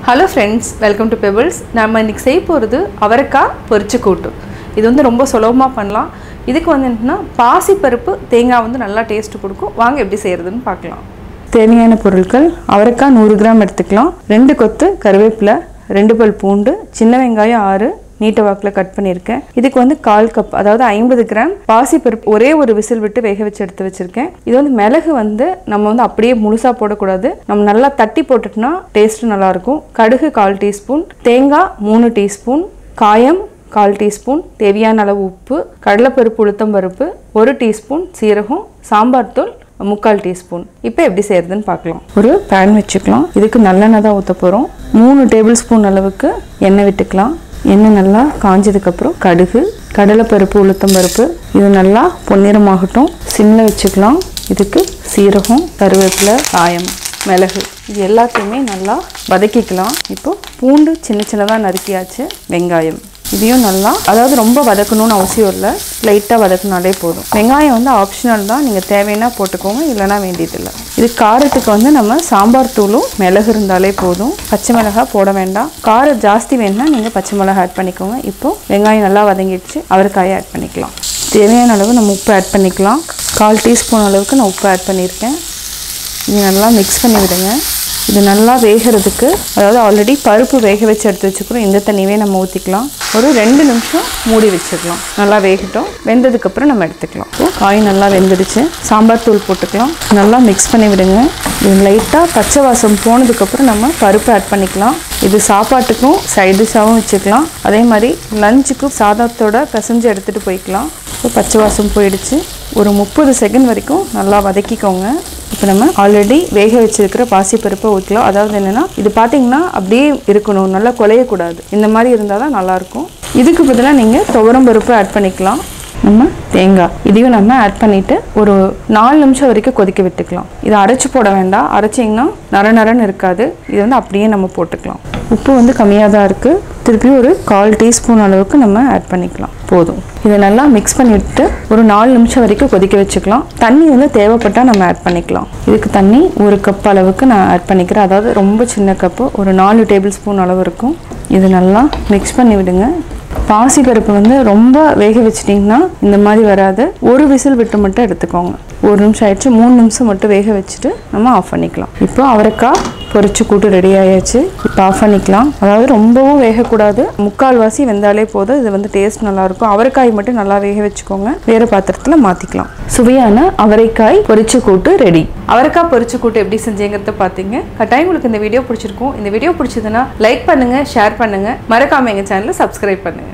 hello friends welcome to pebbles நம்ம இன்னைக்கு செய்ய போகிறது அவரைக்காய் பொரிச்ச கூட்டு இது வந்து ரொம்ப சுலபமாக பண்ணலாம் இதுக்கு வந்து என்னன்னா பாசிப்பருப்பு தேங்காய் வந்து நல்லா டேஸ்ட் கொடுக்கும் வாங்க எப்படி செய்கிறதுன்னு பார்க்கலாம் தேவையான பொருட்கள் அவரைக்காய் நூறு கிராம் எடுத்துக்கலாம் ரெண்டு கொத்து கருவேப்பிலை ரெண்டு பல் பூண்டு சின்ன வெங்காயம் ஆறு நீட்ட வாக்கில் கட் பண்ணியிருக்கேன் இதுக்கு வந்து கால் கப் அதாவது ஐம்பது கிராம் பாசிப்பருப்பு ஒரே ஒரு விசில் விட்டு வேக வச்சு எடுத்து வச்சிருக்கேன் இது வந்து மிளகு வந்து நம்ம வந்து அப்படியே முழுசாக போடக்கூடாது நம்ம நல்லா தட்டி போட்டுட்டோம்னா டேஸ்ட் நல்லாயிருக்கும் கடுகு கால் டீஸ்பூன் தேங்காய் மூணு டீஸ்பூன் காயம் கால் டீஸ்பூன் தேவையான அளவு உப்பு கடலைப்பருப்பு உளுத்தம்பருப்பு ஒரு டீஸ்பூன் சீரகம் சாம்பார் தூள் முக்கால் டீஸ்பூன் இப்போ எப்படி செய்யறதுன்னு பார்க்கலாம் ஒரு பேன் வச்சுக்கலாம் இதுக்கு நல்லெண்ணெய் தான் ஊற்ற போகிறோம் மூணு டேபிள் ஸ்பூன் அளவுக்கு எண்ணெய் விட்டுக்கலாம் எண்ணெய் நல்லா காஞ்சதுக்கப்புறம் கடுகு கடலைப்பருப்பு உளுத்தம்பருப்பு இது நல்லா பொன்னிறமாகட்டும் சிம்மில் வச்சுக்கலாம் இதுக்கு சீரகம் கருவேப்பிலை காயம் மிளகு இது எல்லாத்தையுமே நல்லா வதக்கிக்கலாம் இப்போ பூண்டு சின்ன சின்னதாக நறுக்கியாச்சு வெங்காயம் இதையும் நல்லா அதாவது ரொம்ப வதக்கணும்னு அவசியம் இல்லை லைட்டாக வதக்கினாலே போதும் வெங்காயம் வந்து ஆப்ஷனல் தான் நீங்கள் தேவைன்னா போட்டுக்கோங்க இல்லைனா வேண்டியதில்லை இது காரத்துக்கு வந்து நம்ம சாம்பார் தூளும் மிளகு இருந்தாலே போதும் பச்சை மிளகாய் போட வேண்டாம் காரம் ஜாஸ்தி வேணும்னா நீங்கள் பச்சை மிளகாய் ஆட் பண்ணிக்கோங்க இப்போது வெங்காயம் நல்லா வதங்கிடுச்சு அவரைக்காயை ஆட் பண்ணிக்கலாம் தேவையான அளவு நம்ம உப்பு ஆட் பண்ணிக்கலாம் கால் டீஸ்பூன் அளவுக்கு நான் உப்பு ஆட் பண்ணியிருக்கேன் இது நல்லா மிக்ஸ் பண்ணி விடுங்க இது நல்லா வேகிறதுக்கு அதாவது ஆல்ரெடி பருப்பு வேக வச்சு எடுத்து வச்சுக்கிறோம் இந்த தண்ணியவே நம்ம ஊற்றிக்கலாம் ஒரு ரெண்டு நிமிஷம் மூடி வச்சுக்கலாம் நல்லா வேகட்டும் வெந்ததுக்கப்புறம் நம்ம எடுத்துக்கலாம் ஸோ காய் நல்லா வெந்துடுச்சு சாம்பார் தூள் போட்டுக்கலாம் நல்லா மிக்ஸ் பண்ணி விடுங்க இது லைட்டாக பச்சை வாசம் போனதுக்கப்புறம் நம்ம பருப்பு ஆட் பண்ணிக்கலாம் இது சாப்பாட்டுக்கும் சைட் டிஷ்ஷாகவும் வச்சுக்கலாம் அதே மாதிரி லஞ்சுக்கும் சாதத்தோட பிசைஞ்சு எடுத்துகிட்டு போய்க்கலாம் ஸோ பச்சை வாசம் போயிடுச்சு ஒரு முப்பது செகண்ட் வரைக்கும் நல்லா வதக்கிக்கோங்க இப்போ நம்ம ஆல்ரெடி வேக வச்சிருக்கிற பாசிப்பருப்பை ஊற்றலாம் அதாவது என்னென்னா இது பார்த்தீங்கன்னா அப்படியே இருக்கணும் நல்லா குலையக்கூடாது இந்த மாதிரி இருந்தால் தான் நல்லாயிருக்கும் இதுக்கு பதிலாக நீங்கள் துவரம் பருப்பு ஆட் பண்ணிக்கலாம் நம்ம தேங்காய் இதையும் நம்ம ஆட் பண்ணிவிட்டு ஒரு நாலு நிமிஷம் வரைக்கும் கொதிக்க விட்டுக்கலாம் இதை அரைச்சி போட வேண்டாம் அரைச்சிங்கன்னா நர நரன்னு இருக்காது இது வந்து அப்படியே நம்ம போட்டுக்கலாம் உப்பு வந்து கம்மியாக தான் இருக்குது திருப்பி ஒரு கால் டீஸ்பூன் அளவுக்கு நம்ம ஆட் பண்ணிக்கலாம் போதும் இதை நல்லா மிக்ஸ் பண்ணிவிட்டு ஒரு நாலு நிமிஷம் வரைக்கும் கொதிக்க வச்சுக்கலாம் தண்ணி வந்து தேவைப்பட்டால் நம்ம ஆட் பண்ணிக்கலாம் இதுக்கு தண்ணி ஒரு கப் அளவுக்கு நான் ஆட் பண்ணிக்கிறேன் அதாவது ரொம்ப சின்ன கப்பு ஒரு நாலு டேபிள் ஸ்பூன் அளவு இருக்கும் இது நல்லா மிக்ஸ் பண்ணி விடுங்க பாசி பருப்பு வந்து ரொம்ப வேக வச்சிட்டிங்கன்னா இந்த மாதிரி வராது ஒரு விசில் விட்டு மட்டும் எடுத்துக்கோங்க ஒரு நிமிஷம் ஆயிடுச்சு மூணு நிமிஷம் மட்டும் வேக வச்சுட்டு நம்ம ஆஃப் பண்ணிக்கலாம் இப்போ அவரைக்காய் பொரிச்சு கூட்டு ரெடி ஆயாச்சு இப்போ ஆஃப் பண்ணிக்கலாம் அதாவது ரொம்பவும் வேகக்கூடாது முக்கால்வாசி வெந்தாலே போதும் இது வந்து டேஸ்ட் நல்லாயிருக்கும் அவரைக்காய் மட்டும் நல்லா வேக வச்சுக்கோங்க வேறு பாத்திரத்தில் மாற்றிக்கலாம் சுவையான அவரைக்காய் பொரிச்சு கூட்டு ரெடி அவரைக்காய் பொரிச்சு கூட்டு எப்படி செஞ்சேங்கிறத பார்த்தீங்க கட்டாயம் உங்களுக்கு இந்த வீடியோ பிடிச்சிருக்கும் இந்த வீடியோ பிடிச்சதுன்னா லைக் பண்ணுங்க ஷேர் பண்ணுங்க மறக்காம எங்கள் சேனலை சப்ஸ்கிரைப் பண்ணுங்க